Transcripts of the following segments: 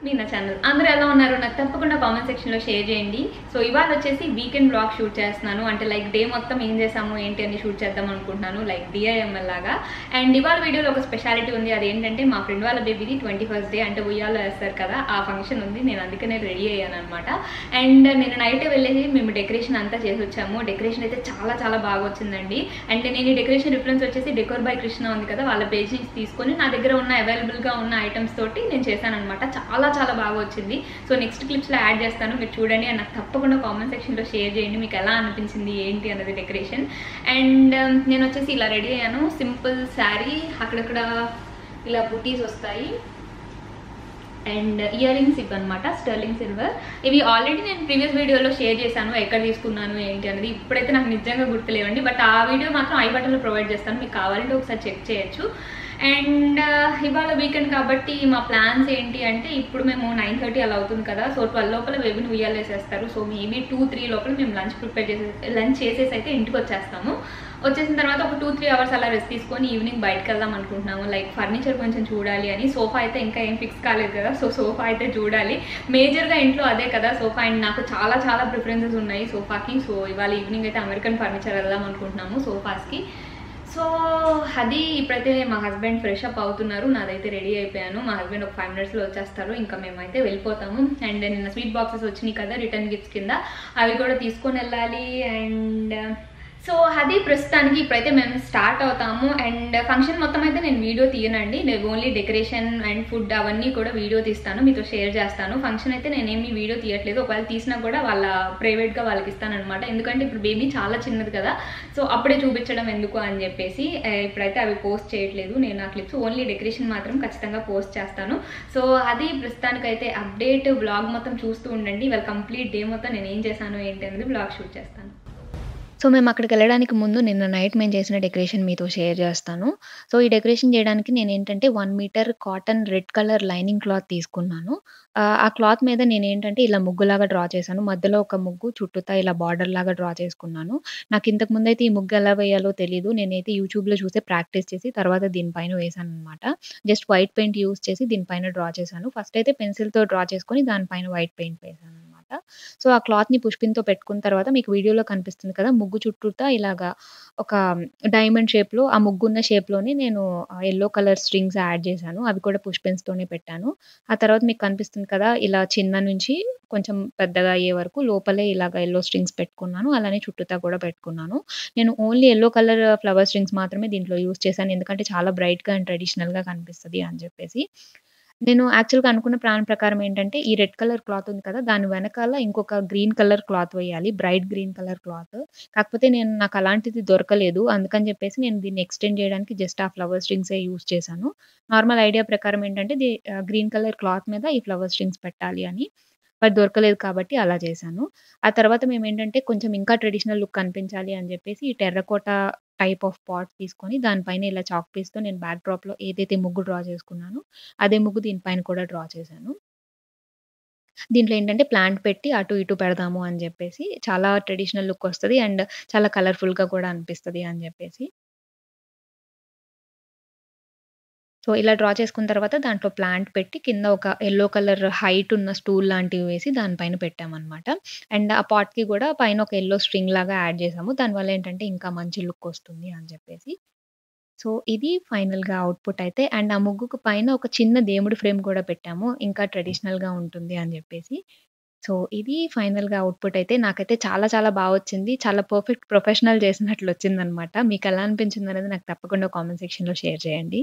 మీ నా ఛానల్ అందరూ ఎలా ఉన్నారు నాకు తప్పకుండా కామెంట్ సెక్షన్లో షేర్ చేయండి సో ఇవాళ వచ్చేసి వీకెండ్ బ్లాగ్ షూట్ చేస్తున్నాను అంటే లైక్ డే మొత్తం ఏం చేసాము ఏంటి అని షూట్ చేద్దాం అనుకుంటున్నాను లైక్ డిఐఎంఎల్ లాగా అండ్ ఇవాళ వీడియోలో ఒక స్పెషాలిటీ ఉంది అదేంటంటే మా ఫ్రెండ్ వాళ్ళ బేబీది ట్వంటీ ఫస్ట్ డే అంటే ఉయ్యాలో వేస్తారు కదా ఆ ఫంక్షన్ ఉంది నేను అందుకనే రెడీ అయ్యాను అనమాట అండ్ నేను నైట్ వెళ్ళేసి మేము డెకరేషన్ అంతా చేసి వచ్చాము డెకరేషన్ అయితే చాలా చాలా బాగా వచ్చిందండి అండ్ నేను ఈ డెకరేషన్ రిఫరెన్స్ వచ్చేసి డెకోర్ బై కృష్ణ ఉంది కదా వాళ్ళ పేజ్ నుంచి తీసుకొని నా దగ్గర ఉన్న అవైలబుల్గా ఉన్న ఐటమ్స్ తోటి నేను చేశాను అనమాట చాలా చాలా బాగా వచ్చింది సో నెక్స్ట్ క్లిప్స్లో యాడ్ చేస్తాను మీరు చూడండి అండ్ నాకు తప్పకుండా కామెంట్ సెక్షన్లో షేర్ చేయండి మీకు ఎలా అనిపించింది ఏంటి అన్నది డెకరేషన్ అండ్ నేను వచ్చేసి ఇలా రెడీ అయ్యాను సింపుల్ శారీ అక్కడక్కడ ఇలా బుటీస్ వస్తాయి అండ్ ఇయర్ రింగ్స్ ఇవన్నమాట స్టర్లింగ్ సిల్వర్ ఇవి ఆల్రెడీ నేను ప్రీవియస్ వీడియోలో షేర్ చేశాను ఎక్కడ తీసుకున్నాను ఏంటి అనేది ఇప్పుడైతే నాకు నిజంగా గుర్తులేవండి బట్ ఆ వీడియో మాత్రం ఐ బటన్లో ప్రొవైడ్ చేస్తాను మీకు కావాలంటే ఒకసారి చెక్ చేయొచ్చు అండ్ ఇవాళ వీకెండ్ కాబట్టి మా ప్లాన్స్ ఏంటి అంటే ఇప్పుడు మేము నైన్ థర్టీ అలా అవుతుంది కదా సో ట్వెల్వ్ లోపల బేబీని ఉయ్యాలేసేస్తారు సో మేబీ టూ త్రీ లోపల మేము లంచ్ ప్రిపేర్ చేసే లంచ్ చేసేసి అయితే ఇంటికి వచ్చేస్తాము వచ్చేసిన తర్వాత ఒక టూ త్రీ అవర్స్ అలా రెస్ట్ తీసుకొని ఈవినింగ్ బయటకు వెళ్దాం అనుకుంటున్నాము లైక్ ఫర్నిచర్ కొంచెం చూడాలి అని సోఫా అయితే ఇంకా ఏం ఫిక్స్ కాలేదు కదా సో సోఫా అయితే చూడాలి మేజర్గా ఇంట్లో అదే కదా సోఫా అండ్ నాకు చాలా చాలా ప్రిఫరెన్సెస్ ఉన్నాయి సోఫాకి సో ఇవాళ ఈవినింగ్ అయితే అమెరికన్ ఫర్నిచర్ వెళ్దాం అనుకుంటున్నాము సోఫాస్కి సో అది ఇప్పుడైతే మా హస్బెండ్ ఫ్రెష్ అప్ అవుతున్నారు నాదైతే రెడీ అయిపోయాను మా హస్బెండ్ ఒక ఫైవ్ మినిట్స్లో వచ్చేస్తారు ఇంకా మేమైతే వెళ్ళిపోతాము అండ్ నిన్న స్వీట్ బాక్సెస్ వచ్చినాయి కదా రిటర్న్ గిఫ్ట్స్ కింద అవి కూడా తీసుకొని వెళ్ళాలి అండ్ సో అది ప్రస్తుతానికి ఇప్పుడైతే మేము స్టార్ట్ అవుతాము అండ్ ఫంక్షన్ మొత్తం అయితే నేను వీడియో తీయనండి నేను ఓన్లీ డెకరేషన్ అండ్ ఫుడ్ అవన్నీ కూడా వీడియో తీస్తాను మీతో షేర్ చేస్తాను ఫంక్షన్ అయితే నేనేమి వీడియో తీయట్లేదు ఒకవేళ తీసినా కూడా వాళ్ళ ప్రైవేట్గా వాళ్ళకి ఇస్తానమాట ఎందుకంటే ఇప్పుడు బేబీ చాలా చిన్నది కదా సో అప్పుడే చూపించడం ఎందుకు అని చెప్పేసి ఇప్పుడైతే అవి పోస్ట్ చేయట్లేదు నేను ఆ క్లిప్స్ ఓన్లీ డెకరేషన్ మాత్రం ఖచ్చితంగా పోస్ట్ చేస్తాను సో అది ప్రస్తుతానికైతే అప్డేట్ బ్లాగ్ మొత్తం చూస్తూ ఉండండి వాళ్ళ కంప్లీట్ డే మొత్తం నేను ఏం చేశాను ఏంటి అనేది బ్లాగ్ షూట్ చేస్తాను సో మేము అక్కడికి వెళ్ళడానికి ముందు నిన్న నైట్ మేము చేసిన డెకరేషన్ మీతో షేర్ చేస్తాను సో ఈ డెకరేషన్ చేయడానికి నేను ఏంటంటే one metre cotton red colour lining cloth తీసుకున్నాను ఆ క్లాత్ మీద నేను ఏంటంటే ఇలా ముగ్గులాగా డ్రా చేశాను మధ్యలో ఒక ముగ్గు చుట్టూతా ఇలా బార్డర్ లాగా డ్రా చేసుకున్నాను నాకు ఇంతకు ముందు అయితే ఈ ముగ్గు ఎలా వేయాలో తెలియదు నేనైతే యూట్యూబ్లో చూసి ప్రాక్టీస్ చేసి తర్వాత దీనిపైన వేసాను అనమాట జస్ట్ వైట్ పెయింట్ యూస్ చేసి దీనిపైన డ్రా చేశాను ఫస్ట్ అయితే పెన్సిల్తో డ్రా చేసుకొని దానిపైన వైట్ పెయింట్ వేసాను అనమాట సో ఆ క్లాత్ని పుష్పింతో పెట్టుకున్న తర్వాత మీకు వీడియోలో కనిపిస్తుంది కదా ముగ్గు చుట్టూతా ఇలాగా ఒక డైమండ్ షేప్లో ఆ ముగ్గున్న షేప్లోనే నేను ఎల్లో కలర్ స్ట్రింగ్స్ యాడ్ చేశాను అవి కూడా పుష్పెన్స్తోనే పెట్టాను ఆ తర్వాత మీకు కనిపిస్తుంది కదా ఇలా చిన్న నుంచి కొంచెం పెద్దగా అయ్యే వరకు లోపలే ఇలాగ ఎల్లో స్ట్రింగ్స్ పెట్టుకున్నాను అలానే చుట్టూతా కూడా పెట్టుకున్నాను నేను only yellow colour flower strings మాత్రమే దీంట్లో యూస్ చేశాను ఎందుకంటే చాలా బ్రైట్గా అండ్ ట్రెడిషనల్గా కనిపిస్తుంది అని చెప్పేసి నేను యాక్చువల్‌గా అనుకున్న ప్లాన్ ప్రకారం ఏంటంటే, ఈ రెడ్ కలర్ క్లాత్ ఉంది కదా! దాని వెనకాల ఇంకొక గ్రీన్ కలర్ క్లాత్ వేయాలి. Bright green colour cloth. కాకపోతే నేను నాకు అలాంటిది దొరకలేదు. అందుకని చెప్పేసి నేను దీన్ని ఎక్స్‌టెండ్ చేయడానికి జస్ట్ ఆ ఫ్లవర్ స్ట్రింగ్సే యూజ్ చేశాను. నార్మల్ ఐడియా ప్రకారం ఏంటంటే, ది ఆహ్, గ్రీన్ కలర్ క్లాత్ మీద ఈ ఫ్లవర్ స్ట్రింగ్స్ పెట్టాలి అని. బట్ దొరకలేదు కాబట్టి అలా చేశాను. ఆ తర్వాత మేమేంటంటే, కొంచెం ఇంకా ట్రెడిషనల్ లుక్ కనిపించాలి అని చెప్పేసి ఈ టెర్రకోటా టైప్ ఆఫ్ పాట్ తీసుకొని దానిపైన ఇలా చాక్ పీస్‌తో నేను బ్యాక్ డ్రాప్‌లో ఏదైతే ముగ్గు డ్రా చేసుకున్నానో, అదే ముగ్గు దీనిపైన కూడా డ్రా చేశాను. దీంట్లో ఏంటంటే, ప్లాంట్ పెట్టి అటు ఇటు పెడదాము అని చెప్పేసి చాలా ట్రెడిషనల్ లుక్ వస్తది. అండ్ చాలా కలర్‌ఫుల్‌గా కూడా అనిపిస్తది అని చెప్పేసి. సో, ఇలా డ్రా చేసుకున్న తర్వాత దాంట్లో ప్లాంట్ పెట్టి కింద ఒక యెల్లో కలర్ హైట్ ఉన్న స్టూల్ లాంటివి వేసి దానిపైన పెట్టామనమాట. అండ్ ఆ పాట్‌కి కూడా పైన ఒక యెల్లో స్ట్రింగ్ లాగా యాడ్ చేసాము. దానివల్ల ఏంటంటే, ఇంకా మంచి లుక్ వస్తుంది అని చెప్పేసి. సో, ఇది ఫైనల్‌గా అవుట్‌పుట్ అయితే. అండ్ ఆ ముగ్గుకు పైన ఒక చిన్న దేవుడి ఫ్రేమ్ కూడా పెట్టాము. ఇంకా ట్రెడిషనల్‌గా ఉంటుంది అని చెప్పేసి. సో, ఇది ఫైనల్‌గా అవుట్‌పుట్ అయితే. నాకైతే చాలా చాలా బా వచ్చింది. చాలా పర్ఫెక్ట్ ప్రొఫెషనల్ చేసినట్లు వచ్చిందనమాట. మీకెలా అనిపించిందనేది నాకు తప్పకుండా కామెంట్ సెక్షన్‌లో షేర్ చేయండి.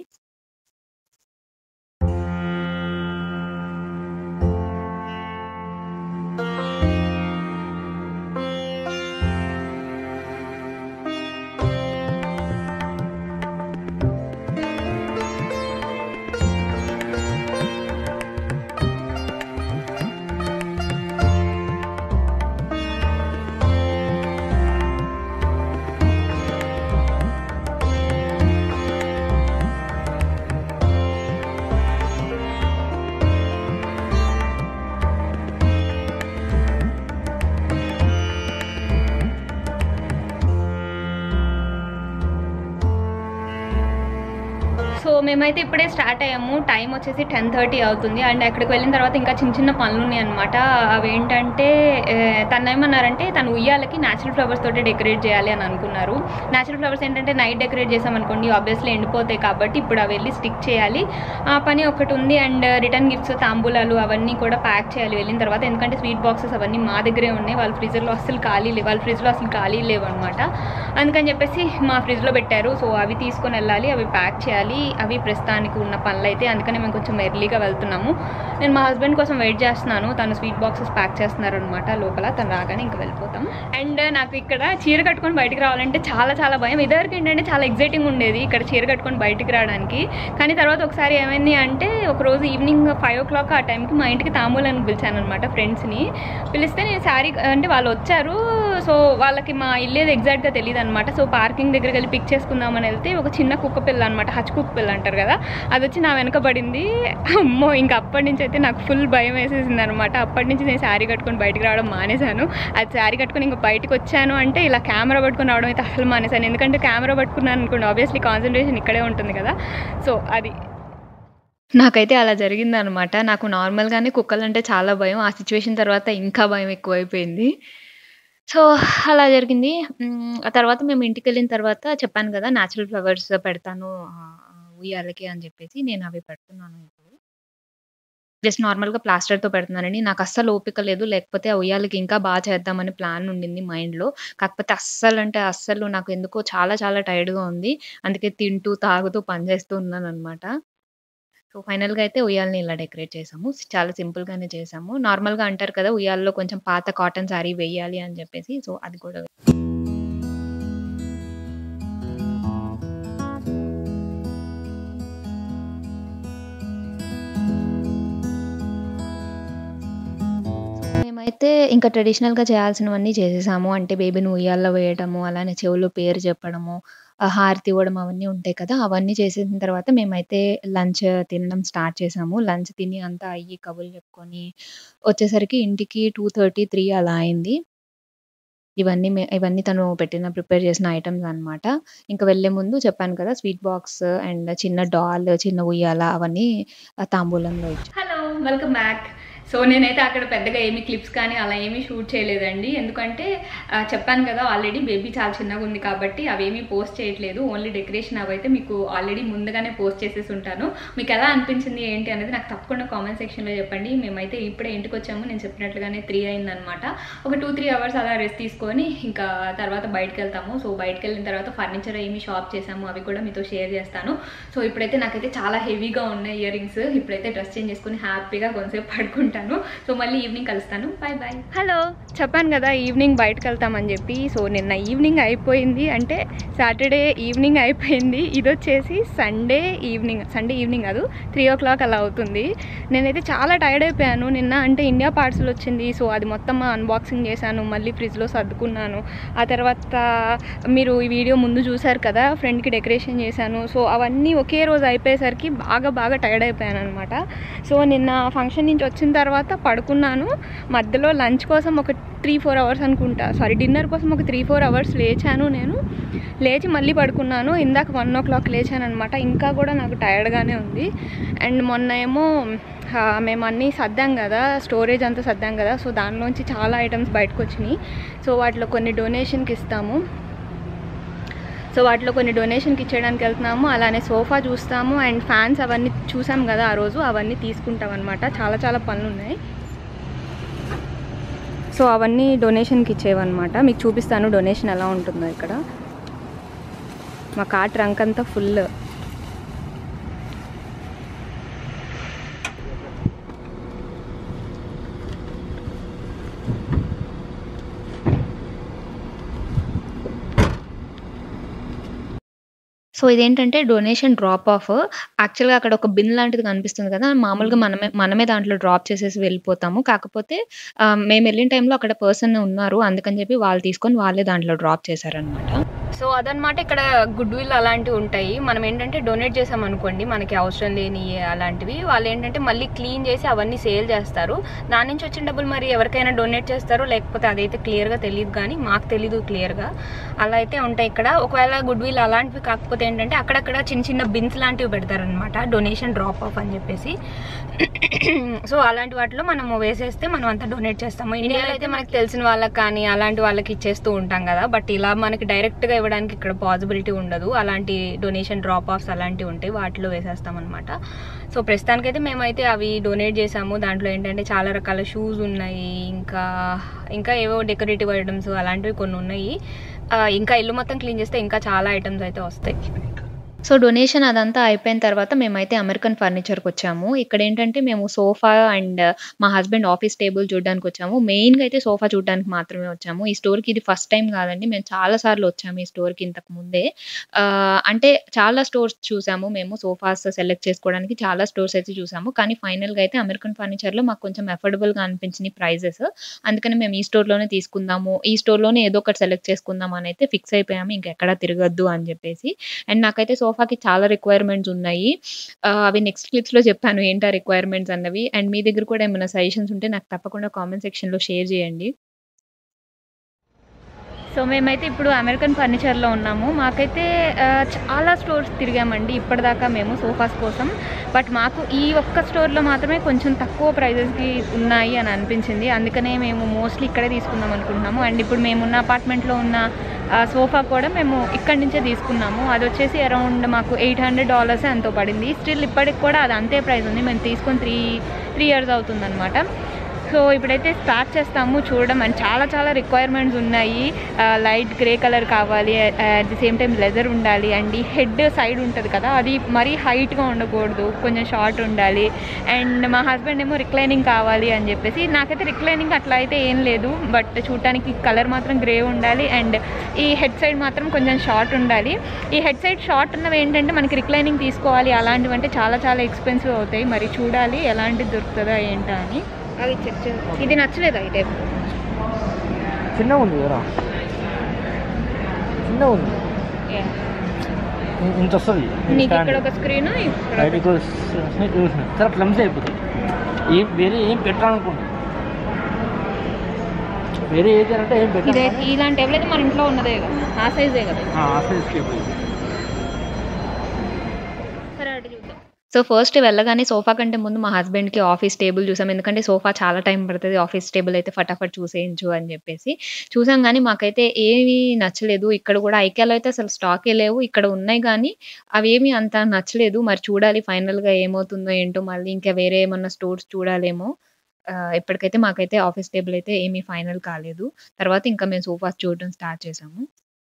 మేమైతే ఇప్పుడే స్టార్ట్ అయ్యాము టైం వచ్చేసి టెన్ థర్టీ అవుతుంది అండ్ అక్కడికి వెళ్ళిన తర్వాత ఇంకా చిన్న చిన్న పనులు ఉన్నాయి అనమాట అవి ఏంటంటే ఆ, తను ఏమన్నారంటే తను ఉయ్యాలకి న్యాచురల్ ఫ్లవర్స్ తోటి డెకరేట్ చేయాలి అని అనుకున్నారు న్యాచురల్ ఫ్లవర్స్ ఏంటంటే నైట్ డెకరేట్ చేసామనుకోండి ఆబ్వియస్లీ ఎండిపోతాయి కాబట్టి ఇప్పుడు అవి వెళ్ళి స్టిక్ చేయాలి ఆ పని ఒకటి ఉంది అండ్ రిటర్న్ గిఫ్ట్స్ తాంబూలాలు అవన్నీ కూడా ప్యాక్ చేయాలి వెళ్ళిన తర్వాత ఎందుకంటే స్వీట్ బాక్సెస్ అవన్నీ మా దగ్గరే ఉన్నాయి వాళ్ళ ఫ్రిడ్జ్లో అసలు ఖాళీ లేవు వాళ్ళ ఫ్రిడ్జ్లో అసలు ఖాళీ లేవు అనమాట అందుకని చెప్పేసి మా ఫ్రిడ్జ్లో పెట్టారు సో అవి తీసుకొని వెళ్ళాలి అవి ప్యాక్ చేయాలి అవి ప్రస్తుతానికి ఉన్న పనులు అయితే అందుకని మేము కొంచెం ఎర్లీగా వెళ్తున్నాము నేను మా హస్బెండ్ కోసం వెయిట్ చేస్తున్నాను తను స్వీట్ బాక్సెస్ ప్యాక్ చేస్తున్నారు అనమాట లోపల తను రాగానే ఇంకా వెళ్ళిపోతాం అండ్ నాకు ఇక్కడ చీర కట్టుకొని బయటికి రావాలంటే చాలా చాలా భయం ఇదివరకు ఏంటంటే చాలా ఎగ్జైటింగ్ ఉండేది ఇక్కడ చీర కట్టుకొని బయటికి రావడానికి కానీ తర్వాత ఒకసారి ఏమైంది అంటే ఒక రోజు ఈవినింగ్ ఫైవ్ ఓ క్లాక్ ఆ టైంకి మా ఇంటికి తాంబూలని పిలిచాను అనమాట ఫ్రెండ్స్ని పిలిస్తే నేను శారీ అంటే వాళ్ళు వచ్చారు సో వాళ్ళకి మా ఇల్లేది ఎగ్జాక్ట్గా తెలియదు అనమాట సో పార్కింగ్ దగ్గరికి వెళ్ళి పిక్ చేసుకుందామని వెళ్తే ఒక చిన్న కుక్క పిల్ల అనమాట హచ్ కుక్క పిల్ల అంటారు కదా అది వచ్చి నా వెనక పడింది అమ్మో ఇంకా అప్పటి నుంచి అయితే నాకు ఫుల్ భయం వేసేసింది అనమాట అప్పటి నుంచి నేను శారీ కట్టుకొని బయటికి రావడం మానేశాను అది శారీ కట్టుకొని ఇంకా బయటకు వచ్చాను అంటే ఇలా కెమెరా పట్టుకొని రావడం అయితే అసలు మానేశాను ఎందుకంటే కెమెరా పట్టుకున్నాను అనుకోండి ఆబ్వియస్లీ కాన్సన్ట్రేషన్ ఇక్కడే ఉంటుంది కదా సో అది నాకైతే అలా జరిగిందనమాట. నాకు నార్మల్‌గానే కుక్కలంటే చాలా భయం. ఆ సిట్యుయేషన్ తర్వాత ఇంకా భయం ఎక్కువైపోయింది. సో, అలా జరిగింది. హ్మ్. ఆ తర్వాత మేము ఇంటికెళ్ళిన తర్వాత చెప్పాను గదా! నేచురల్ ఫ్లవర్స్ పెడతాను ఆహ్, ఉయ్యాలకి అని జెప్పేసి నేనవి పెడుతున్నాను ఇప్పుడు. జస్ట్ నార్మల్‌గా ప్లాస్టర్‌తో పెడుతున్నానండి. నాకస్సలు ఓపిక లేదు. లేకపోతే ఆ ఉయ్యాలకి ఇంకా బా చేద్దామని ప్లాన్ ఉండింది మైండ్‌లో. కాకపోతే అస్సలంటే అస్సలు నాకు ఎందుకో చాలా చాలా టైర్డ్‌గా ఉంది. అందుకే తింటూ, తాగుతూ పని చేస్తూ ఉన్నాననమాట. సో, ఫైనల్‌గా అయితే ఉయ్యాలని ఇలా డెకరేట్ చేసాము. చాలా సింపుల్‌గానే చేసాము. నార్మల్‌గా అంటారు కదా! ఉయ్యాలలో కొంచెం పాత కాటన్ శారీ వెయ్యాలి అని జెప్పేసి. సో, అది కూడా మేమైతే ఇంకా ట్రెడిషనల్‌గా చేయాల్సినవన్నీ చేసేసాము. అంటే బేబీని ఉయ్యాల్లో వేయడము, అలానే చెవులో పేరు చెప్పడము, ఆహ్, హారతి ఇవ్వడం అవన్నీ ఉంటాయి కదా! అవన్నీ చేసేసిన తర్వాత మేమైతే లంచ్ తినడం స్టార్ట్ చేసాము. లంచ్ తిని అంతా అయ్యి కబుర్లు చెప్పుకొని వచ్చేసరికి ఇంటికి 2:30, 3 అలా అయింది. ఇవన్నీ మే ఇవన్నీ తను పెట్టిన ప్రిపేర్ చేసిన ఐటెమ్స్ అనమాట. ఇంక వెళ్ళే ముందు చెప్పాను కదా! స్వీట్ బాక్స్ అండ్ చిన్న డాల్, చిన్న ఉయ్యాల అవన్నీ ఆహ్, తాంబూలంలో ఇచ్చా. హలో! Welcome back. సో, నేనైతే అక్కడ పెద్దగా ఏమి క్లిప్స్ కానీ అలా ఏమీ షూట్ చేయలేదండి. ఎందుకంటే ఆహ్, చెప్పాను కదా! ఆల్రెడీ బేబీ చాలా చిన్నగుంది కాబట్టి అవేమీ పోస్ట్ చేయట్లేదు. ఓన్లీ డెకరేషన్ అవైతే మీకు ఆల్రెడీ ముందుగానే పోస్ట్ చేసేసి ఉంటాను. మీకెలా అనిపించింది ఏంటి అనేది నాకు తప్పకుండా కామెంట్ సెక్షన్‌లో చెప్పండి. మేమైతే ఇప్పుడే ఇంటికొచ్చాము. నేను చెప్పినట్లుగానే 3 అయిందనమాట. ఒక 2, 3 అవర్స్ అలా రెస్ట్ తీసుకొని ఇంకా తర్వాత బయటికెళ్తాము. సో, బయటికెళ్ళిన తర్వాత ఫర్నిచర్ ఏమి షాప్ చేసాము అవి కూడా మీతో షేర్ చేస్తాను. సో, ఇప్పుడైతే నాకైతే చాలా హెవీగా ఉన్నాయి ఇయర్ రింగ్స్. ఇప్పుడైతే డ్రెస్ చేంజ్ చేసుకొని హ్యాపీగా కొంతసేపు పడుకుంటాను. సో, మళ్ళీ ఈవినింగ్ కలుస్తాను. Bye bye. హలో! చెప్పాను కదా! ఈవినింగ్ బయటికెళ్తామని చెప్పి. సో, నిన్న ఈవినింగ్ అయిపోయింది. అంటే సాటర్డే ఈవినింగ్ అయిపోయింది. ఇదొచ్చేసి సండే ఈవినింగ్. సండే ఈవినింగ్ కాదు 3:00 అలా అవుతుంది. నేనైతే చాలా టైర్డ్ అయిపోయాను. నిన్న అంటే ఇండియా పార్సెల్ వచ్చింది. సో, అది మొత్తం అన్బాక్సింగ్ చేశాను. మళ్ళీ ఫ్రిడ్జ్‌లో సర్దుకున్నాను. ఆ తర్వాత మీరు ఈ వీడియో ముందు చూసారు కదా! ఫ్రెండ్‌కి డెకరేషన్ చేశాను. సో, అవన్నీ ఒకే రోజు అయిపోయేసరికి బాగా బాగా టైర్డ్ అయిపోయాననమాట. సో, నిన్న ఫంక్షన్ నుంచి వచ్చిన తర్వాత పడుకున్నాను. మధ్యలో లంచ్ కోసం ఒక 3, 4 అవర్స్ అనుకుంటా. సారీ డిన్నర్ కోసం ఒక 3, 4 అవర్స్ లేచాను నేను. లేచి మళ్ళీ పడుకున్నాను. ఇందాక 1:00 లేచాననమాట. ఇంకా కూడా నాకు టైర్డ్‌గానే ఉంది. అండ్ మొన్న ఏమో ఆహ్, మేము అన్నీ సర్దాం కదా! స్టోరేజ్ అంతా సర్దాం కదా! సో, దానిలోంచి చాలా ఐటెమ్స్ బయటకొచ్చినాయి. సో, వాటిలో కొన్ని డొనేషన్‌కి ఇస్తాము. సో, వాటిలో కొన్ని డొనేషన్‌కి ఇచ్చేయడానికి వెళ్తున్నాము. అలానే సోఫా చూస్తాము అండ్ ఫ్యాన్స్ అవన్నీ చూసాం కదా! ఆ రోజు అవన్నీ తీసుకుంటామనమాట. చాలా చాలా పనులున్నాయి. సో, అవన్నీ డొనేషన్‌కి ఇచ్చేవన్నమాట. మీకు చూపిస్తాను డొనేషన్ ఎలా ఉంటుందో ఇక్కడ. మా కార్ ట్రంక్ అంతా ఫుల్. సో, ఇదేంటంటే డొనేషన్ డ్రాప్ ఆఫ్. యాక్చువల్‌గా అక్కడ ఒక బిన్ లాంటిది కనిపిస్తుంది కదా! మామూలుగా మనమే మనమే దాంట్లో డ్రాప్ చేసేసి వెళ్ళిపోతాము. కాకపోతే ఆహ్, మేమెళ్ళిన టైంలో అక్కడ పర్సన్ ఉన్నారు. అందుకని చెప్పి వాళ్ళు తీసుకొని వాళ్ళే దాంట్లో డ్రాప్ చేశారనమాట. సో అదనమాట ఇక్కడ గుడ్ విల్ అలాంటివి ఉంటాయి మనం ఏంటంటే డొనేట్ చేసాం అనుకోండి మనకి అవసరం లేని అలాంటివి వాళ్ళు ఏంటంటే మళ్ళీ క్లీన్ చేసి అవన్నీ సేల్ చేస్తారు దాని నుంచి వచ్చిన డబ్బులు మరి ఎవరికైనా డొనేట్ చేస్తారో లేకపోతే అదైతే క్లియర్గా తెలియదు కానీ మాకు తెలీదు క్లియర్గా అలా అయితే ఉంటాయి ఇక్కడ ఒకవేళ గుడ్ విల్ అలాంటివి కాకపోతే ఏంటంటే అక్కడక్కడ చిన్న చిన్న బిన్స్ లాంటివి పెడతారనమాట డొనేషన్ డ్రాప్ ఆఫ్ అని చెప్పేసి సో అలాంటి వాటిలో మనం వేసేస్తే మనం అంతా డొనేట్ చేస్తాము ఇండియాలో అయితే మనకి తెలిసిన వాళ్ళకి కానీ అలాంటి వాళ్ళకి ఇచ్చేస్తూ ఉంటాం కదా బట్ ఇలా మనకి డైరెక్ట్ గా ఇవ్వడానికి ఇక్కడ పాసిబిలిటీ ఉండదు అలాంటి డొనేషన్ డ్రాప్ ఆఫ్స్ అలాంటివి ఉంటాయి వాటిలో వేసేస్తాం అనమాట సో ప్రస్తుతానికైతే మేమైతే అవి డొనేట్ చేసాము దాంట్లో ఏంటంటే చాలా రకాల షూస్ ఉన్నాయి ఇంకా ఇంకా ఏవో డెకరేటివ్ ఐటమ్స్ అలాంటివి కొన్ని ఉన్నాయి ఆ, ఇంకా ఇల్లు మొత్తం క్లీన్ చేస్తే ఇంకా చాలా ఐటమ్స్ అయితే వస్తాయి సో డొనేషన్ అదంతా అయిపోయిన తర్వాత మేమైతే అమెరికన్ ఫర్నిచర్కి వచ్చాము ఇక్కడ ఏంటంటే మేము సోఫా అండ్ మా హస్బెండ్ ఆఫీస్ టేబుల్ చూడడానికి వచ్చాము మెయిన్గా అయితే సోఫా చూడడానికి మాత్రమే వచ్చాము ఈ స్టోర్కి ఇది ఫస్ట్ టైం కాదండి మేము చాలా సార్లు వచ్చాము ఈ స్టోర్కి ఇంతకు ముందే ఆ, అంటే చాలా స్టోర్స్ చూసాము మేము సోఫాస్ సెలెక్ట్ చేసుకోవడానికి చాలా స్టోర్స్ అయితే చూసాము కానీ ఫైనల్గా అయితే అమెరికన్ ఫర్నిచర్లో మాకు కొంచెం అఫోర్డబుల్గా అనిపించిన ప్రైజెస్ అందుకని మేము ఈ స్టోర్లోనే తీసుకుందాము ఈ స్టోర్లోనే ఏదో ఒకటి సెలెక్ట్ చేసుకుందాం అని అయితే ఫిక్స్ అయిపోయాము ఇంకెక్కడా తిరగద్దు అని చెప్పేసి అండ్ నాకైతే సోఫాకి చాలా రిక్వైర్మెంట్స్ ఉన్నాయి ఆ, అవి నెక్స్ట్ క్లిప్స్లో చెప్పాను ఏంటా రిక్వైర్మెంట్స్ అన్నవి అండ్ మీ దగ్గర కూడా ఏమైనా సజెషన్స్ ఉంటే నాకు తప్పకుండా కామెంట్ సెక్షన్లో షేర్ చేయండి సో మేమైతే ఇప్పుడు అమెరికన్ ఫర్నిచర్లో ఉన్నాము మాకైతే ఆ, చాలా స్టోర్స్ తిరిగామండి ఇప్పటిదాకా మేము సోఫాస్ కోసం బట్ మాకు ఈ ఒక్క స్టోర్లో మాత్రమే కొంచెం తక్కువ ప్రైజెస్కి ఉన్నాయి అని అనిపించింది అందుకనే మేము మోస్ట్లీ ఇక్కడే తీసుకుందాం అనుకుంటున్నాము అండ్ ఇప్పుడు మేమున్న అపార్ట్మెంట్లో ఉన్న ఆ, సోఫా కూడా మేము ఇక్కడి నుంచే తీసుకున్నాము అది వచ్చేసి అరౌండ్ మాకు ఎయిట్ హండ్రెడ్ డాలర్స్ ఎంతో పడింది స్టిల్ ఇప్పటికి కూడా అది అంతే ప్రైస్ ఉంది మేము తీసుకొని త్రీ త్రీ ఇయర్స్ అవుతుందన్నమాట సో ఇప్పుడైతే స్టార్ట్ చేస్తాము చూడడం అండ్ చాలా చాలా రిక్వైర్మెంట్స్ ఉన్నాయి లైట్ గ్రే కలర్ కావాలి at the same time leather ఉండాలి అండ్ ఈ హెడ్ సైడ్ ఉంటుంది కదా అది మరీ హైట్గా ఉండకూడదు కొంచెం షార్ట్ ఉండాలి అండ్ మా హస్బెండ్ ఏమో రిక్లైనింగ్ కావాలి అని చెప్పేసి నాకైతే రిక్లైనింగ్ అట్లా అయితే ఏం లేదు బట్ చూడటానికి కలర్ మాత్రం గ్రే ఉండాలి అండ్ ఈ హెడ్ సైడ్ మాత్రం కొంచెం షార్ట్ ఉండాలి ఈ హెడ్ సైడ్ షార్ట్ ఉన్నవి ఏంటంటే మనకి రిక్లైనింగ్ తీసుకోవాలి అలాంటివి అంటే చాలా చాలా ఎక్స్పెన్సివ్ అవుతాయి మరి చూడాలి ఎలాంటిది దొరుకుతుందా ఏంటా అని అవి చెక్ చేయాలి ఇది నచ్చలేదా ఈ టైప్ చిన్నగా ఉంది కదా చిన్నగా ఉంది ఇ- ఇంత వస్తుంది నీకు ఇక్కడ ఒక స్క్రీన్ ఇక్కడ బయటకు చాలా క్లమ్స్ అయిపోతుంది ఏం వేరే ఏం పెట్టాలనుకుంటున్నాను వేరే ఏదంటే ఏం ఇదే పెట్టాలి ఇలాంటి ఎవరైతే మన ఇంట్లో ఉన్నదే కదా ఆ సైజే కదా ఆ సైజ్కి అయిపోయింది సరే అటు చూద్దాం సో ఫస్ట్ వెళ్ళగానే సోఫా కంటే ముందు మా హస్బెండ్కి ఆఫీస్ టేబుల్ చూసాం ఎందుకంటే సోఫా చాలా టైం పడుతుంది ఆఫీస్ టేబుల్ అయితే ఫటాఫట్ చూసేయించు అని చెప్పేసి చూసాం కానీ మాకైతే ఏమీ నచ్చలేదు ఇక్కడ కూడా ఐక్యాలో అయితే అసలు స్టాకే లేవు ఇక్కడ ఉన్నాయి కానీ అవి ఏమీ అంత నచ్చలేదు మరి చూడాలి ఫైనల్గా ఏమవుతుందో ఏంటో మళ్ళీ ఇంకా వేరే ఏమన్నా స్టోర్స్ చూడాలేమో ఆ, ఇప్పటికైతే మాకైతే ఆఫీస్ టేబుల్ అయితే ఏమీ ఫైనల్ కాలేదు తర్వాత ఇంకా మేము సోఫాస్ చూడడం స్టార్ట్ చేసాము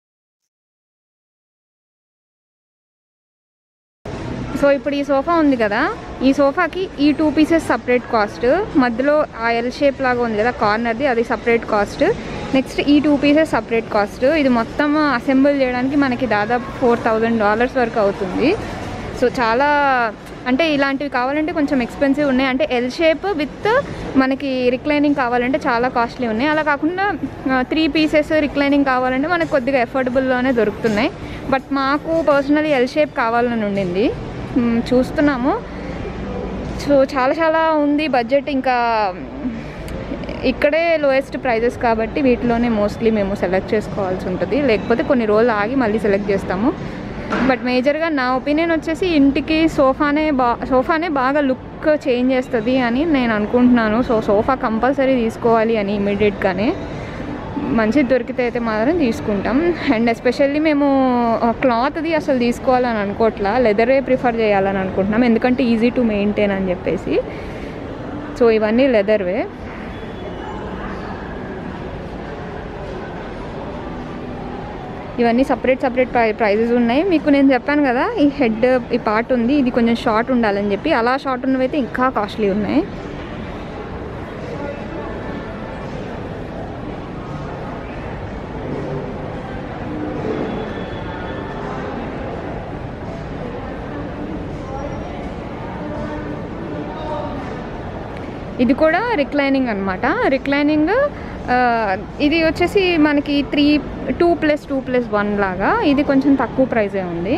సో ఇప్పుడు ఈ సోఫా ఉంది కదా ఈ సోఫాకి ఈ టూ పీసెస్ సపరేట్ కాస్ట్ మధ్యలో ఆ ఎల్ షేప్ లాగా ఉంది కదా కార్నర్ది అది సపరేట్ కాస్ట్ నెక్స్ట్ ఈ టూ పీసెస్ సపరేట్ కాస్ట్ ఇది మొత్తం అసెంబుల్ చేయడానికి మనకి దాదాపు ఫోర్ థౌజండ్ డాలర్స్ వరకు అవుతుంది సో చాలా అంటే ఇలాంటివి కావాలంటే కొంచెం ఎక్స్పెన్సివ్ ఉన్నాయి అంటే ఎల్ షేప్ విత్ మనకి రిక్లైనింగ్ కావాలంటే చాలా కాస్ట్లీ ఉన్నాయి అలా కాకుండా త్రీ పీసెస్ రిక్లైనింగ్ కావాలంటే మనకు కొద్దిగా ఎఫోర్డబుల్లోనే దొరుకుతున్నాయి బట్ మాకు పర్సనలీ ఎల్ షేప్ కావాలని ఉండింది మ్, చూస్తున్నాము సో చాలా చాలా ఉంది బడ్జెట్ ఇంకా ఇక్కడే లోయెస్ట్ ప్రైజెస్ కాబట్టి వీటిలోనే మోస్ట్లీ మేము సెలెక్ట్ చేసుకోవాల్సి ఉంటుంది లేకపోతే కొన్ని రోజులు ఆగి మళ్ళీ సెలెక్ట్ చేస్తాము బట్ మేజర్గా నా ఒపీనియన్ వచ్చేసి ఇంటికి సోఫానే బా సోఫానే బాగా లుక్ చేంజ్ చేస్తుంది అని నేను అనుకుంటున్నాను సో సోఫా కంపల్సరీ తీసుకోవాలి అని ఇమీడియట్గానే మంచిది దొరికితే అయితే మాత్రం తీసుకుంటాం అండ్ ఎస్పెషల్లీ మేము క్లాత్ది అసలు తీసుకోవాలని అనుకోవట్లా లెదరే ప్రిఫర్ చేయాలని అనుకుంటున్నాం ఎందుకంటే ఈజీ టు మెయింటైన్ అని చెప్పేసి సో ఇవన్నీ లెదర్వే ఇవన్నీ సపరేట్ సపరేట్ ప్రై ప్రైజెస్ ఉన్నాయి మీకు నేను చెప్పాను కదా ఈ హెడ్ ఈ పార్ట్ ఉంది ఇది కొంచెం షార్ట్ ఉండాలని చెప్పి అలా షార్ట్ ఉన్నవైతే ఇంకా కాస్ట్లీ ఉన్నాయి ఇది కూడా రిక్లైనింగ్ అనమాట రిక్లైనింగ్ ఇది వచ్చేసి మనకి three two plus two plus one లాగా ఇది కొంచెం తక్కువ ప్రైజే ఉంది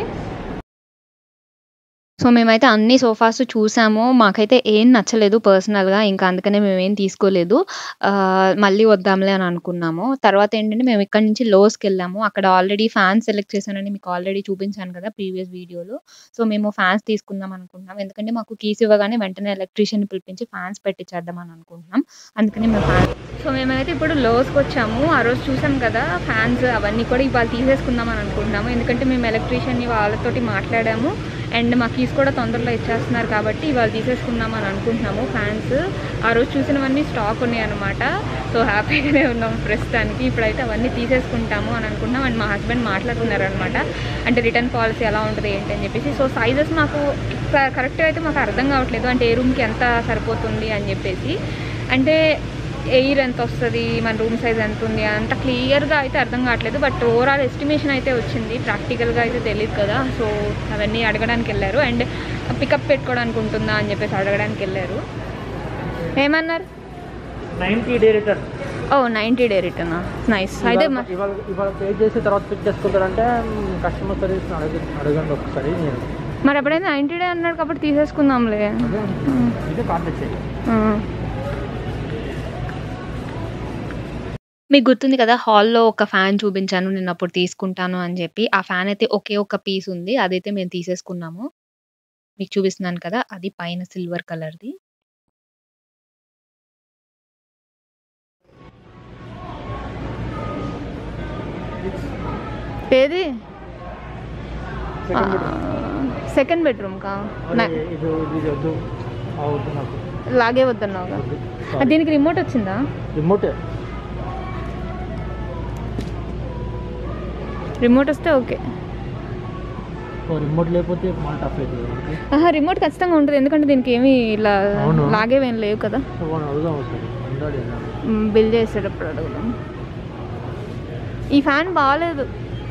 సో మేమైతే అన్ని సోఫాస్ చూసాము మాకైతే ఏం నచ్చలేదు పర్సనల్గా ఇంకా అందుకనే మేమేం తీసుకోలేదు ఆ, మళ్ళీ వద్దాంలే అని అనుకున్నాము తర్వాత ఏంటంటే మేము ఇక్కడ నుంచి లోస్కి వెళ్ళాము అక్కడ ఆల్రెడీ ఫ్యాన్స్ సెలెక్ట్ చేశానని మీకు ఆల్రెడీ చూపించాను కదా ప్రీవియస్ వీడియోలో సో మేము ఫ్యాన్స్ తీసుకుందాం అనుకుంటున్నాం ఎందుకంటే మాకు కీస్ ఇవ్వగానే వెంటనే ఎలక్ట్రీషియన్ పిలిపించి ఫ్యాన్స్ పెట్టించేద్దాం అని అనుకుంటున్నాం అందుకని మేము ఫ్యాన్స్ సో మేమైతే ఇప్పుడు లోస్కి వచ్చాము ఆ రోజు చూసాం కదా ఫ్యాన్స్ అవన్నీ కూడా ఇవాళ తీసేసుకుందాం అని అనుకుంటున్నాము ఎందుకంటే మేము ఎలక్ట్రీషియన్ని వాళ్ళతోటి మాట్లాడాము అండ్ మా కీస్ కూడా తొందరలో ఇచ్చేస్తున్నారు కాబట్టి ఇవాళ తీసేసుకుందాం అని అనుకుంటున్నాము ఫ్యాన్స్ ఆ రోజు చూసినవన్నీ స్టాక్ ఉన్నాయి అనమాట సో హ్యాపీగానే ఉన్నాం ప్రస్తుతానికి ఇప్పుడైతే అవన్నీ తీసేసుకుంటాము అని అనుకుంటున్నాం అండ్ మా హస్బెండ్ మాట్లాడుతున్నారు అనమాట అంటే రిటర్న్ పాలసీ ఎలా ఉంటుంది ఏంటి అని చెప్పేసి సో సైజెస్ మాకు కరెక్ట్గా అయితే మాకు అర్థం కావట్లేదు అంటే ఏ రూమ్కి ఎంత సరిపోతుంది అని చెప్పేసి అంటే ఎయిర్ ఎంత వస్తుంది మన రూమ్ సైజ్ ఎంత ఉంది అంత క్లియర్గా అయితే అర్థం కావట్లేదు బట్ ఓవరాల్ ఎస్టిమేషన్ అయితే వచ్చింది ప్రాక్టికల్గా అయితే తెలియదు కదా సో అవన్నీ అడగడానికి వెళ్ళారు అండ్ పికప్ పెట్టుకోవడానికి ఉంటుందా అని చెప్పేసి అడగడానికి వెళ్ళారు ఏమన్నారు ninety day return oh ninety day return nice అయితే మ- ఇవాళ ఇవాళ పే చేసి తర్వాత పిక్ చేసుకుంటారంటే కస్టమర్ సర్వీస్ అడగ అడగండి ఒకసారి నేను మరి ఎప్పుడైతే నైంటీ డే అన్నాడు కాబట్టి తీసేసుకుందాంలే అదే ఇదే కార్డ్ తెచ్చేయి ఆ. మీకు గుర్తుంది కదా హాల్లో ఒక ఫ్యాన్ చూపించాను నేను అప్పుడు తీసుకుంటాను అని చెప్పి ఆ ఫ్యాన్ అయితే ఒకే ఒక పీస్ ఉంది అదైతే మేము తీసేసుకున్నాము మీకు చూపిస్తున్నాను కదా అది పైన సిల్వర్ కలర్ది ఏది సెకండ్ బెడ్రూమ్. సెకండ్ బెడ్రూమ్ కా అరే, ఇది ఇది వద్దు ఆ వద్దు నాకు లాగే వద్దన్నావుగా వద్దు. ఆ, దీనికి రిమోట్ వచ్చిందా రిమోట్ రిమోట్ వస్తే ఓకే ఓ రిమోట్ లేకపోతే మన టఫ్ అవుతుంది మనకి ఆహా రిమోట్ ఖచ్చితంగా ఉంటుంది ఎందుకంటే దీనికి ఏమీ ఇలా అవును. లాగేవేం లేవు కదా సో మనం అడుగుదాం ఒకసారి ఉండాలి కదా. మ్, బిల్ చేసేటప్పుడు అడుగుదాం ఈ ఫ్యాన్ బాగాలేదు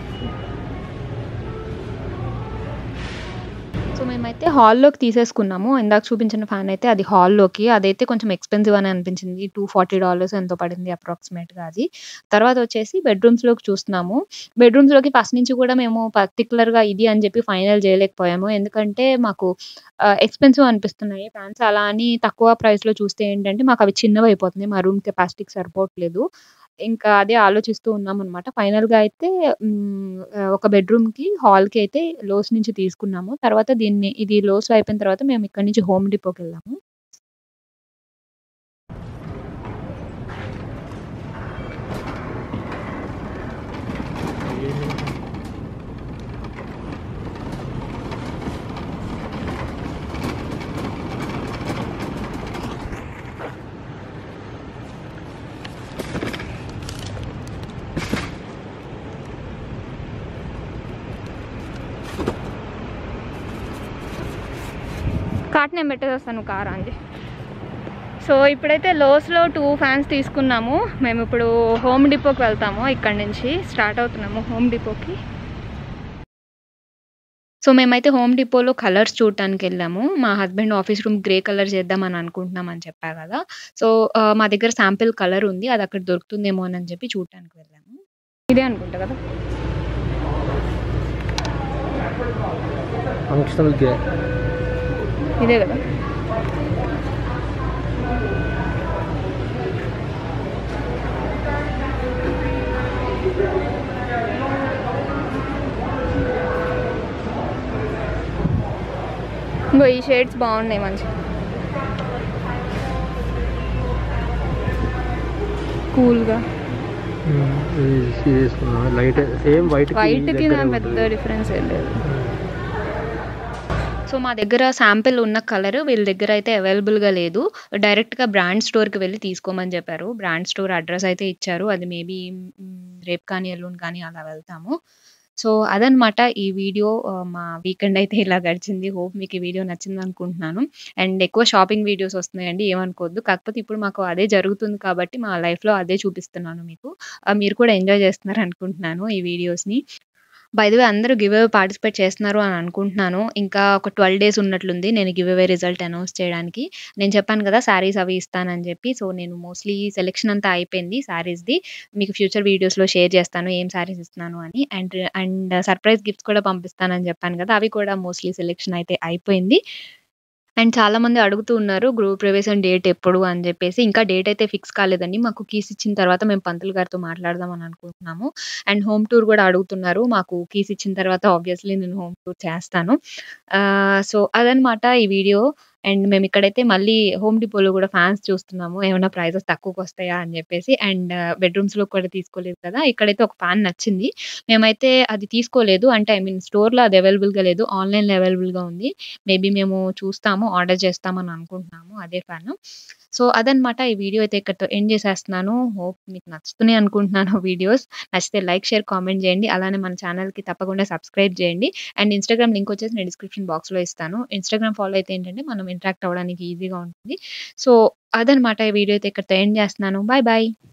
సో మేమైతే హాల్లోకి తీసేసుకున్నాము ఇందాక చూపించిన ఫ్యాన్ అయితే అది హాల్లోకి అదైతే కొంచెం ఎక్స్పెన్సివ్ అని అనిపించింది టూ ఫార్టీ డాలర్స్ ఎంతో పడింది అప్రాక్సిమేట్గా అది తర్వాత వచ్చేసి బెడ్రూమ్స్లోకి చూస్తున్నాము బెడ్రూమ్స్లోకి ఫస్ట్ నుంచి కూడా మేము పర్టికులర్గా ఇది అని చెప్పి ఫైనల్ చేయలేకపోయాము ఎందుకంటే మాకు ఎక్స్పెన్సివ్ అనిపిస్తున్నాయి ఫ్యాన్స్ అలా అని తక్కువ ప్రైస్లో చూస్తే ఏంటంటే మాకు అవి చిన్నవి అయిపోతున్నాయి మా రూమ్ కెపాసిటీకి సరిపోవట్లేదు ఇంకా అదే ఆలోచిస్తూ ఉన్నాం అనమాట ఫైనల్గా అయితే మ్, ఆ, ఒక బెడ్రూమ్కి హాల్కి అయితే లోస్ నుంచి తీసుకున్నాము తర్వాత దీన్ని ఇది లోస్ అయిపోయిన తర్వాత మేము ఇక్కడ నుంచి హోమ్ డిపోకి వెళ్ళాము కాట్ నేను పెట్టేసి వస్తాను కార్ అండి సో ఇప్పుడైతే లోస్లో టూ ఫ్యాన్స్ తీసుకున్నాము మేము ఇప్పుడు హోమ్ డిపోకి వెళ్తాము ఇక్కడ నుంచి స్టార్ట్ అవుతున్నాము హోమ్ డిపోకి సో మేమైతే హోమ్ డిపోలో కలర్స్ చూడటానికి వెళ్ళాము మా husband office room grey colour చేద్దామని అనుకుంటున్నాం అని చెప్పా కదా సో ఆ, మా దగ్గర శాంపిల్ కలర్ ఉంది అది అక్కడ దొరుకుతుందేమో అని చెప్పి చూడటానికి వెళ్ళాము ఇదే అనుకుంటా కదా ఫంక్షనల్ గే ఇదే కదా ఇంకో ఈ షేడ్స్ బాగున్నాయి మంచిగా కూల్గా తీసుకున్నా లైట్ సేమ్ వైట్ వైట్కి నాకు పెద్ద డిఫరెన్స్ ఏం లేదు సో మా దగ్గర శాంపిల్ ఉన్న కలర్ వీళ్ళ దగ్గర అయితే అవైలబుల్గా లేదు డైరెక్ట్గా బ్రాండ్ స్టోర్కి వెళ్ళి తీసుకోమని చెప్పారు బ్రాండ్ స్టోర్ అడ్రస్ అయితే ఇచ్చారు అది మేబీ రేపు కానీ ఎల్లుండి కానీ అలా వెళ్తాము సో అదనమాట ఈ వీడియో ఆ, మా వీకెండ్ అయితే ఇలా గడిచింది హోప్ మీకు ఈ వీడియో నచ్చింది అనుకుంటున్నాను అండ్ ఎక్కువ షాపింగ్ వీడియోస్ వస్తున్నాయండి ఏమనుకోవద్దు కాకపోతే ఇప్పుడు మాకు అదే జరుగుతుంది కాబట్టి మా లైఫ్లో అదే చూపిస్తున్నాను మీకు ఆ, మీరు కూడా ఎంజాయ్ చేస్తున్నారు అనుకుంటున్నాను ఈ వీడియోస్ని బై ద వే అందరూ గివ్ అవే పార్టిసిపేట్ చేస్తున్నారు అని అనుకుంటున్నాను. ఇంకా ఒక 12 డేస్ ఉన్నట్లుంది నేను గివ్ అవే రిజల్ట్ అనౌన్స్ చేయడానికి. నేను చెప్పాను కదా! శారీస్ అవి ఇస్తానని చెప్పి. సో, నేను మోస్ట్‌లీ సెలక్షన్ అంతా అయిపోయింది శారీస్‌ది. మీకు ఫ్యూచర్ వీడియోస్‌లో షేర్ చేస్తాను ఏం శారీస్ ఇస్తున్నాను అని. అండ్ అండ్ సర్ప్రైజ్ గిఫ్ట్స్ కూడా పంపిస్తానని చెప్పాను కదా! అవి కూడా మోస్ట్‌లీ సెలక్షన్ అయితే అయిపోయింది. అండ్ చాలామంది అడుగుతూ ఉన్నారు గృహ ప్రవేశం డేట్ ఎప్పుడు అని చెప్పేసి. ఇంకా డేట్ అయితే ఫిక్స్ కాలేదండి. మాకు కీస్ ఇచ్చిన తర్వాత మేము పంతులు గారితో మాట్లాడదాం అని అనుకుంటున్నాము. అండ్ హోమ్ టూర్ కూడా అడుగుతున్నారు. మాకు కీస్ ఇచ్చిన తర్వాత ఆబ్వియస్‌లీ నేను హోమ్ టూర్ చేస్తాను. ఆహ్, సో, అదనమాట ఈ వీడియో. అండ్ మేము ఇక్కడైతే మళ్ళీ హోమ్ డిపోలో కూడా ఫ్యాన్స్ చూస్తున్నాము. ఏమన్నా ప్రైజెస్ తక్కువకొస్తాయా అని చెప్పేసి. అండ్ బెడ్‌రూమ్స్‌లో కూడా తీసుకోలేదు కదా! ఇక్కడైతే ఒక ఫ్యాన్ నచ్చింది. మేమైతే అది తీసుకోలేదు. అంటే ఐ మీన్ స్టోర్‌లో అది అవైలబుల్‌గా లేదు. ఆన్‌లైన్‌లో అవైలబుల్‌గా ఉంది. మేబీ మేము చూస్తాము. ఆర్డర్ చేస్తామని అనుకుంటున్నాము అదే ఫ్యాను. సో, అదనమాట ఈ వీడియో అయితే ఇక్కడితో ఎండ్ చేసేస్తున్నాను. హోప్ మీకు నచ్చుతున్నాయి అనుకుంటున్నాను వీడియోస్. నచ్చితే లైక్, షేర్, కామెంట్ చేయండి. అలానే మన ఛానెల్‌కి తప్పకుండా సబ్స్క్రైబ్ చేయండి. అండ్ ఇన్‌స్టాగ్రామ్ లింక్ వచ్చేసి నేను డిస్క్రిప్షన్ బాక్స్‌లో ఇస్తాను. ఇన్‌స్టాగ్రామ్ ఫాలో అయితే ఏంటంటే మనం ఇంటరాక్ట్ అవ్వడానికి ఈజీగా ఉంటుంది. సో, అదనమాట ఈ వీడియో అయితే ఇక్కడితో ఎండ్ చేస్తున్నాను. Bye bye.